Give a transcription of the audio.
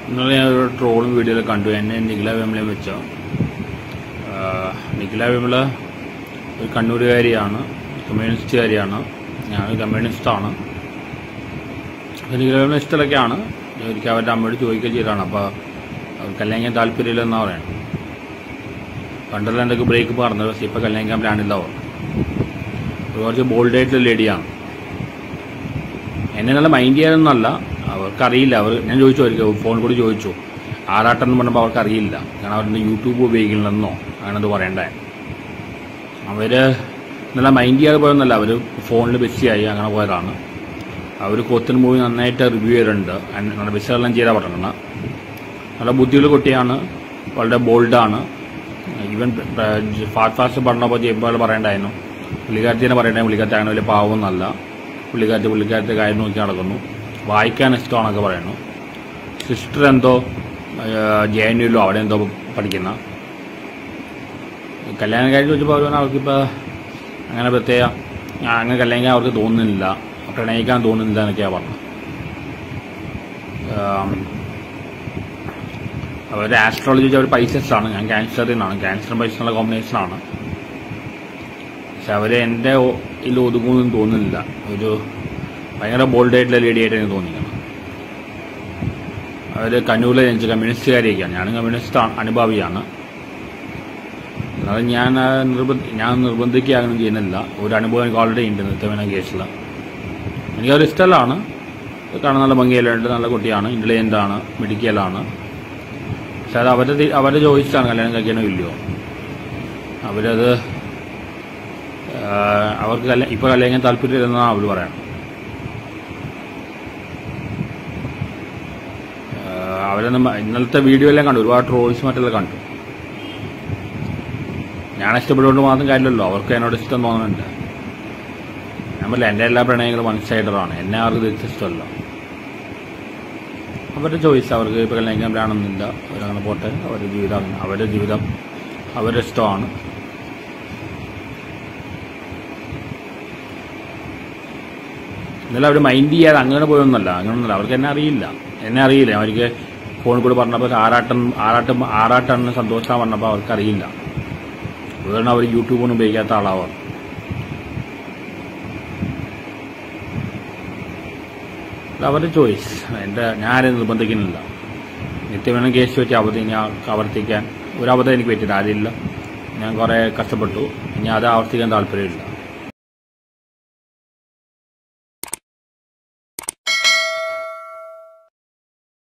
ഇന്നലെ ഞാൻ ഒരു ട്രോളും വീഡിയോയിൽ കണ്ടു എന്നെ നിഖില വിമലയും വെച്ച നിഖില വിമല ഒരു കണ്ണൂരുകാരിയാണ് കമ്മ്യൂണിസ്റ്റുകാരിയാണ് ഞാൻ കമ്മ്യൂണിസ്റ്റാണ് അപ്പോൾ നിഖില വിമല ഇഷ്ടമൊക്കെയാണ് ഒരിക്കൽ അവരുടെ അമ്മയോട് ചോദിക്കുകയും ചെയ്തതാണ് അപ്പോൾ അവർക്ക് കല്യാണിക്കാൻ താല്പര്യമില്ലെന്നാണ് പറയുന്നത് പണ്ടെല്ലാം എന്തൊക്കെ ബ്രേക്ക് പറഞ്ഞത് പക്ഷേ ഇപ്പോൾ കല്യാണിക്കാൻ പ്ലാനില്ല അവർ ഒരു കുറച്ച് ബോൾഡായിട്ടുള്ള ലേഡിയാണ് എന്നെ നല്ല മൈൻഡ് ചെയ്യാനൊന്നുമല്ല അവർക്കറിയില്ല അവർ ഞാൻ ചോദിച്ചു അവർക്ക് ഫോൺ കൂടി ചോദിച്ചു ആറാട്ടം എന്ന് പറഞ്ഞപ്പോൾ അവർക്കറിയില്ല കാരണം അവരുടെ യൂട്യൂബ് ഉപയോഗിക്കണമെന്നോ അങ്ങനത് പറയണ്ടേ അവര് നല്ല മൈൻഡ് ചെയ്യാതെ പോയൊന്നല്ല അവർ ഫോണിൽ ബിസിയായി അങ്ങനെ പോയതാണ് അവർ കൊത്തിന് മൂവി നന്നായിട്ട് റിവ്യൂ ചെയ്തിട്ടുണ്ട് and നല്ല വിശകലനം ചെയ്താൽ പറഞ്ഞത് നല്ല ബുദ്ധിയുള്ള കുട്ടിയാണ് വളരെ ബോൾഡാണ് ഈവൻ ഫാസ്റ്റ് ഫാസ്റ്റ് പറഞ്ഞപ്പോൾ ചെയ്യുമ്പോൾ പറയണ്ടായിരുന്നു പുള്ളിക്കാരത്തിനെ പറയണ്ടേ പുള്ളിക്കാരത്തി അങ്ങനെ വലിയ പാവമൊന്നല്ല പുള്ളിക്കാരത്തി പുള്ളിക്കാരത്തെ കാര്യം നോക്കി നടക്കുന്നു വായിക്കാൻ ഇഷ്ടമാണൊക്കെ പറയുന്നു സിസ്റ്റർ എന്തോ ജെ എൻ യുയിലോ അവിടെ എന്തോ പഠിക്കുന്ന കല്യാണം കാര്യം ചോദിച്ചപ്പോൾ അവർ പറഞ്ഞു അവർക്കിപ്പോൾ അങ്ങനെ പ്രത്യേക ആ, അങ്ങനെ കല്യാണിക്കാൻ അവർക്ക് തോന്നുന്നില്ല പ്രണയിക്കാൻ തോന്നുന്നില്ല എന്നൊക്കെയാണ് പറഞ്ഞത് ആം, അവരുടെ ആസ്ട്രോളജി വെച്ചാൽ അവർ പൈസസ് ആണ് ഞാൻ ക്യാൻസറിനാണ് ക്യാൻസറും പൈസനുള്ള കോമ്പിനേഷനാണ് പക്ഷെ അവര് എൻ്റെ ഒ- ഇതിൽ ഒതുങ്ങുമെന്ന് തോന്നുന്നില്ല ഒരു ഭയങ്കര ബോൾഡായിട്ടുള്ള ലേഡി ആയിട്ട് എനിക്ക് തോന്നിക്കണം അവര് കണ്ണൂരിലെ ജനിച്ച കമ്മ്യൂണിസ്റ്റുകാരിയൊക്കെയാണ് ഞാനും കമ്മ്യൂണിസ്റ്റ് ആണ് അനുഭാവിയാണ് അത് ഞാൻ ആ, നിർബന്ധ ഞാൻ നിർബന്ധിക്കുകയൊന്നും ചെയ്യുന്നില്ല ഒരു അനുഭവം എനിക്ക് ഓൾറെഡി ഉണ്ട് നിത്യമേന കേസിൽ എനിക്കതൊരു ഇഷ്ടമല്ലാണ് കാണാൻ നല്ല ഭംഗിയല്ലുണ്ട് നല്ല കുട്ടിയാണ് ഇന്റലിജന്റ് ആണ് മിടുക്കിയലാണ് പക്ഷെ അത് അവരുടെ തി- അവരുടെ ചോയ്സാണ് കല്യാണം കഴിക്കണോ ഇല്ലയോ അവരത് ആ, അവർക്ക് കല്യാണം ഇപ്പൊ കല്യാണം താല്പര്യമില്ലെന്നാണ് അവർ പറയണം ആ, അവരൊന്നും ഇന്നലത്തെ വീഡിയോ എല്ലാം കണ്ടു ഒരുപാട് ട്രോൾസ് മറ്റെല്ലാം കണ്ടു ഞാൻ ഇഷ്ടപ്പെട്ടുകൊണ്ട് മാത്രം കാര്യമില്ലല്ലോ അവർക്ക് എന്നോട് ഇഷ്ടം തോന്നുന്നുണ്ട് ഞാൻ പറയില്ല എൻ്റെ എല്ലാ പ്രണയങ്ങളും വൺ സൈഡറാണ് എന്നെ ആർക്ക് തിരിച്ച് ഇഷ്ടമല്ല അവരുടെ ചോയ്സ് അവർക്ക് ഇപ്പോൾ കല്യാണിക്കാൻ പ്ലാനൊന്നുമില്ല അവരങ്ങനെ പോട്ടെ അവരുടെ ജീവിതം അങ്ങനെ അവരുടെ ജീവിതം അവരുടെ ഇഷ്ടമാണ് എന്നാലും അവർ മൈൻഡ് ചെയ്യാതെ അങ്ങനെ പോയൊന്നുമല്ല അങ്ങനെയൊന്നുമല്ല അവർക്ക് എന്നെ അറിയില്ല എന്നെ അറിയില്ല അവർക്ക് ഫോണിൽ കൂടെ പറഞ്ഞപ്പോൾ ആറാട്ടം ആറാട്ടം ആറാട്ടാണെന്ന് സന്തോഷം പറഞ്ഞപ്പോൾ അവർക്ക് അറിയില്ല അതുകൊണ്ട് അവർ യൂട്യൂബൊന്നും ഉപയോഗിക്കാത്ത ആളാവാം അത് അവരുടെ ചോയ്സ് എൻ്റെ ഞാൻ ആരെയും നിർബന്ധിക്കുന്നില്ല നിത്യവേണം കേസ് വെച്ച് അവധി ഞാൻ ആവർത്തിക്കാൻ ഒരു അവധം എനിക്ക് പറ്റില്ല ആരില്ല ഞാൻ കുറേ കഷ്ടപ്പെട്ടു ഇനി അത് ആവർത്തിക്കാൻ താല്പര്യമില്ല